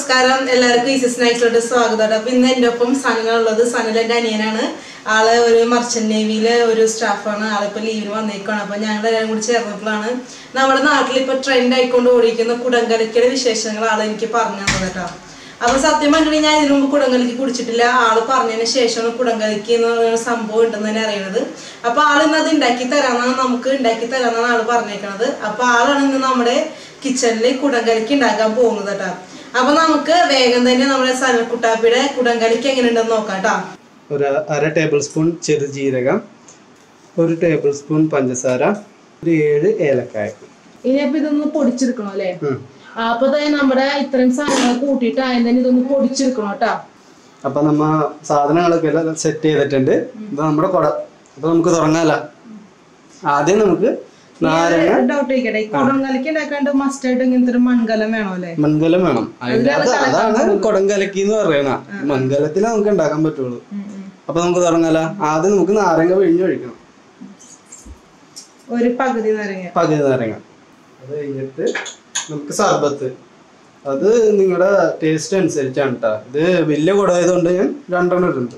നമസ്കാരം എല്ലാവർക്കും ഈസി സ്നാക്സിലോട്ട് സ്വാഗതം അപ്പൊ ഇന്ന് എൻ്റെ ഒപ്പം സനല ഉള്ളത് സനൽ എൻ്റെ അനിയനാണ് ആള് ഒരു മർച്ചന്റ് നേവിയിലെ ഒരു സ്റ്റാഫാണ് ആളിപ്പോ ലീവിന് വന്നേക്കാണ് അപ്പൊ ഞങ്ങൾ എല്ലാവരും കൂടി ചേർന്നപ്പോഴാണ് നമ്മുടെ നാട്ടിൽ ഇപ്പൊ ട്രെൻഡ് ആയിക്കൊണ്ട് ഓടിക്കുന്ന കുടങ്കലക്കയുടെ വിശേഷങ്ങൾ ആൾ എനിക്ക് പറഞ്ഞു തന്നത് കേട്ടോ അപ്പൊ സത്യം പറഞ്ഞിട്ട് ഞാൻ ഇതിനു മുമ്പ് കുടങ്കലിക്ക് കുടിച്ചിട്ടില്ല ആള് പറഞ്ഞതിന് ശേഷമാണ് കുടങ്കലിക്ക് എന്ന് പറയുന്ന സംഭവം ഉണ്ടെന്ന് തന്നെ അറിയണത് അപ്പൊ ആൾ ഇന്ന് അത് ഉണ്ടാക്കി തരാന്നാണ് നമുക്ക് ഉണ്ടാക്കി തരാന്നാണ് ആള് പറഞ്ഞേക്കണത് അപ്പൊ ആളാണ് ഇന്ന് നമ്മുടെ കിച്ചണിൽ കുടങ്കലിക്ക് ഉണ്ടാക്കാൻ പോകുന്നത് കേട്ടോ അപ്പൊ നമുക്ക് വേഗം തന്നെ നമ്മുടെ സനൽക്കുട്ടാപ്പിയുടെ കുടങ്കലിക്ക് എങ്ങനെ ഉണ്ടെന്ന് നോക്കാം കേട്ടോ ഒരു അര ടേബിൾ സ്പൂൺ ചെറുജീരകം ഒരു ടേബിൾ സ്പൂൺ പഞ്ചസാര ഒരു ഏഴ് ഏലക്കായ ഇനിയപ്പോ ഇതൊന്ന് പൊടിച്ചെടുക്കണം അല്ലേ ഉം. അപ്പൊ തന്നെ നമ്മുടെ ഇത്രയും സാധനങ്ങൾ കൂട്ടിയിട്ട് ആദ്യം തന്നെ ഇതൊന്ന് പൊടിച്ചെടുക്കണം കേട്ടോ അപ്പൊ നമ്മ സാധനങ്ങളൊക്കെ എല്ലാം സെറ്റ് ചെയ്തിട്ടുണ്ട് ഇത് നമ്മുടെ കുട അപ്പൊ നമുക്ക് തുടങ്ങാലോ ആദ്യം നമുക്ക് നാരങ്ങ ഡൗട്ട് ചോദിക്കട്ടെ ഈ കുടങ്കലിക്ക് ഉണ്ടാക്കാണ്ട് മസ്റ്റ് ആയിട്ട് ഇങ്ങനത്തെ ഒരു മൺകലം വേണോ അല്ലേ മൺകലം വേണം അതിന്റെ അത് അതാണ് കുടംകലക്കി എന്ന് പറയുന്ന മൺകലത്തിലേ നമുക്ക് ഉണ്ടാക്കാൻ പറ്റുള്ളൂ അപ്പൊ നമുക്ക് തുടങ്ങാലോ ആദ്യം നമുക്ക് നാരങ്ങ പിഴിഞ്ഞൊഴിക്കണം ഒരു പകുതി നാരങ്ങ പകുതി നാരങ്ങ അത് കഴിഞ്ഞിട്ട് നമുക്ക് സർബത്ത് അത് നിങ്ങളുടെ ടേസ്റ്റ് അനുസരിച്ചാണ് കേട്ടോ ഇത് വലിയ കുടമായതുകൊണ്ട് ഞാൻ രണ്ടെണ്ണം ഇടുന്നുണ്ട്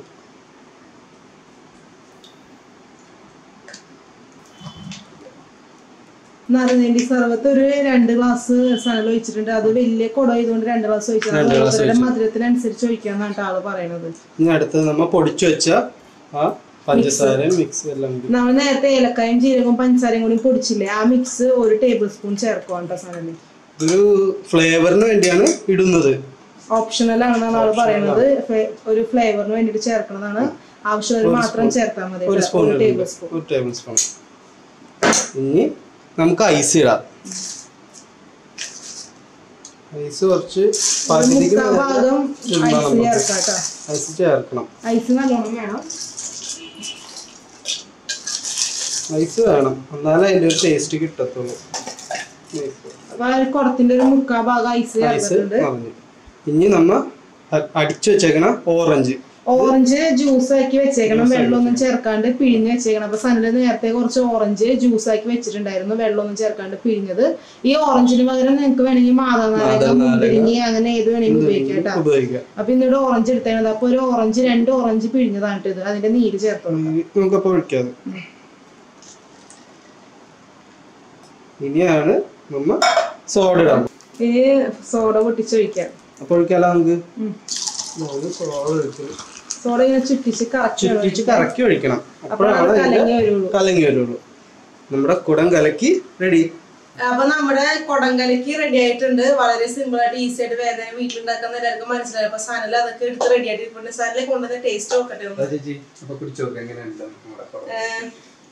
നാരങ്ങേണ്ടി സർവത്ത് ഒരു രണ്ട് ഗ്ലാസ് സാധനം ഒഴിച്ചിട്ടുണ്ട് അത് വലിയ കുടം ആയതുകൊണ്ട് രണ്ട് ഗ്ലാസ് ഒഴിച്ചത് രണ്ട് glass ഓരോരുത്തരുടെ മധുരത്തിനനുസരിച്ച് ഒഴിക്കാന്നാണ് ആള് പറയണത് ഇനി അടുത്തത് നമ്മൾ പൊടിച്ചു വെച്ച ആ പഞ്ചസാരയും മിക്സ് എല്ലാം കൂടി നമ്മൾ നേരത്തെ ഏലക്കായും ജീരകവും പഞ്ചസാരയും കൂടി പൊടിച്ചില്ലേ ആ മിക്സ് ഒരു ടേബിൾ സ്പൂൺ ചേർക്കുക കേട്ടോ സാധനം ഒരു ഫ്ലേവറിന് വേണ്ടിയാണ് ഇടുന്നത് ഓപ്ഷണൽ ആണെന്നാണ് ആള് പറയുന്നത് ഫെ- ഒരു ഫ്ലേവറിന് വേണ്ടിട്ട് ചേർക്കണതാണ് ആവശ്യമുള്ള മാത്രം ചേർത്താൽ മതി ഒരു സ്പൂൺ ഒരു ടേബിൾ സ്പൂൺ ഒരു ടേബിൾ സ്പൂൺ ഇനി നമുക്ക് ഐസ് ഇടാം ഐസ് കുറച്ച് പകുതിക്ക് മുക്കാൽ ഭാഗം ഐസ് ചേർക്കാം കേട്ടോ ഐസ് ചേർക്കണം ഐസ് നല്ലോണം വേണം ഐസ് വേണം എന്നാലേ അതിന്റെ ഒരു ടേസ്റ്റ് കിട്ടത്തുള്ളൂ അപ്പൊ ആ ഒരു കുടത്തിന്റെ ഒരു മുക്കാൽ ഭാഗം ഐസ് ഐസ് ചേർത്തിട്ടുണ്ട് നിറഞ്ഞു ഇനി നമ്മ അ- അടിച്ചു വെച്ചേക്കണ ഓറഞ്ച് ഓറഞ്ച് ജ്യൂസ് ആക്കി വെച്ചേക്കണം വെള്ളമൊന്നും ചേർക്കാണ്ട് പിഴിഞ്ഞ് വെച്ചേക്കണം അപ്പൊ സനല് നേരത്തെ കുറച്ച് ഓറഞ്ച് ജ്യൂസ് ആക്കി വെച്ചിട്ടുണ്ടായിരുന്നു വെള്ളമൊന്നും ചേർക്കാണ്ട് പിഴിഞ്ഞത് ഈ ഓറഞ്ചിന് പകരം നിങ്ങൾക്ക് വേണമെങ്കിൽ മാതാനാരങ്ങ മുന്തിരിങ്ങി അങ്ങനെ ഏത് വേണമെങ്കിലും ഉപയോഗിക്കാം കേട്ടോ ഉപയോഗിക്കാം അപ്പൊ ഇന്നിവിടെ ഓറഞ്ച് എടുത്തേണത് അപ്പൊ ഒരു ഓറഞ്ച് രണ്ട് ഓറഞ്ച് പിഴിഞ്ഞതാണ് ട്ടോ ഇത് അതിന്റെ നീര് ചേർത്തോളൂ ഉം, നമുക്കപ്പോ ഒഴിക്കാം ഇനിയാണ് നമ്മ സോഡ ഇടാൻ ഇനി സോഡ പൊട്ടിച്ചൊഴിക്കാം അപ്പൊ ഒഴിക്കാലോ നമുക്ക് ഉം. നമുക്ക് സോഡ ഒഴിച്ച് സോഡ ഇങ്ങനെ ചുറ്റിച്ച് കറക്റ്റ് ചുറ്റിച്ച് കറക്കി ഒഴിക്കണം അപ്പോഴാണ് അപ്പോഴാണ് കലങ്ങി ഇതിന്റെ വരുള്ളൂ കലങ്ങി വരുള്ളൂ നമ്മുടെ കുടം കലക്കി റെഡി അപ്പൊ നമ്മുടെ കുടങ്കലിക്ക് റെഡി ആയിട്ടുണ്ട് വളരെ സിമ്പിൾ ആയിട്ട് ഈസി ആയിട്ട് വേദന വീട്ടിലുണ്ടാക്കുന്ന എല്ലാവർക്കും മനസ്സിലായി അപ്പൊ സനൽ അതൊക്കെ എടുത്ത് റെഡി ആയിട്ട് ഇരിപ്പുണ്ട് സനലെ കൊണ്ടുവന്ന് ടേസ്റ്റ് നോക്കട്ടെ ഒന്ന് ചേച്ചി അപ്പൊ കുടിച്ചു നോക്കാം എങ്ങനെയുണ്ട് നമ്മുടെ കുടം ഏഹ്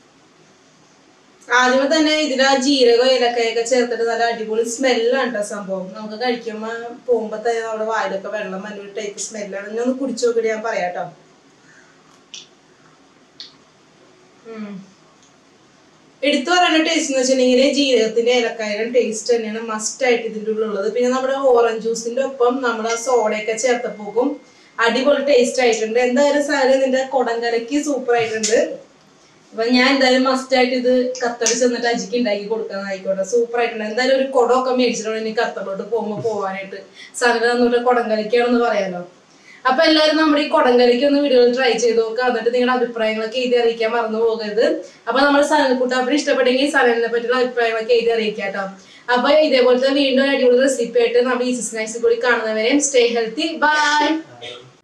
ആദ്യമേ തന്നെ ഇതിൽ ആ ജീരകം ഏലക്കയൊക്കെ ചേർത്തിട്ട് നല്ല അടിപൊളി സ്മെല്ലാണ് കേട്ടോ സംഭവം നമുക്ക് കഴിക്കുമ്പോ പോകുമ്പോ തന്നെ നമ്മുടെ വായിലൊക്കെ വെള്ളം വന്നൊരു ടൈപ്പ് സ്മെല്ലാണ് ഇനി ഒന്ന് കുടിച്ചു നോക്കിയിട്ട് ഞാൻ പറയാം കേട്ടോ ഉം. എടുത്തു പറയുന്ന ടേസ്റ്റ് എന്ന് വെച്ചിട്ടുണ്ടെങ്കിൽ ജീരകത്തിന്റെ ഏലക്കായുടെ ടേസ്റ്റ് തന്നെയാണ് മസ്റ്റ് ആയിട്ട് ഇതിൻ്റെ ഉള്ളിലുള്ളത് പിന്നെ നമ്മുടെ ഓറഞ്ച് ജ്യൂസിന്റെ ഒപ്പം നമ്മുടെ സോഡയൊക്കെ ചേർത്തപ്പോക്കും അടിപൊളി ടേസ്റ്റ് ആയിട്ടുണ്ട് എന്തായാലും സാധനം നിന്റെ കൊടങ്കലക്ക് സൂപ്പർ ആയിട്ടുണ്ട് അപ്പൊ ഞാൻ എന്തായാലും മസ്റ്റ് ആയിട്ട് ഇത് ഖത്തറിൽ ചെന്നിട്ട് അജിക്ക് ഉണ്ടാക്കി കൊടുക്കാൻ ആയിക്കോട്ടെ സൂപ്പർ ആയിട്ടുണ്ട് എന്തായാലും ഒരു കുടമൊക്കെ മേടിച്ചിട്ടുണ്ട് ഇനി ഖത്തറിലോട്ട് പോകുമ്പോ പോവാനായിട്ട് സാധനം തന്നിട്ട് കുടങ്കലിക്കാണെന്ന് പറയാലോ അപ്പൊ എല്ലാവരും നമ്മുടെ ഈ കുടങ്കലിക്ക് ഒന്ന് വീഡിയോയിൽ ട്രൈ ചെയ്ത് നോക്കുക എന്നിട്ട് നിങ്ങളുടെ അഭിപ്രായങ്ങളൊക്കെ എഴുതി അറിയിക്കാൻ മറന്നു പോകരുത് അപ്പൊ നമ്മൾ സനൽക്കുട്ടാപ്പിന് ഇഷ്ടപ്പെട്ടെങ്കിൽ സനലിനെ പറ്റിയുള്ള അഭിപ്രായങ്ങളൊക്കെ എഴുതി അറിയിക്കാം കേട്ടോ അപ്പൊ ഇതേപോലത്തെ വീണ്ടും ഒരു അടിപൊളി റെസിപ്പി ആയിട്ട് നമ്മുടെ ഈസി സ്നാക്സിൽ കൂടി കാണുന്നവരെയും സ്റ്റേ ഹെൽത്തി ബൈ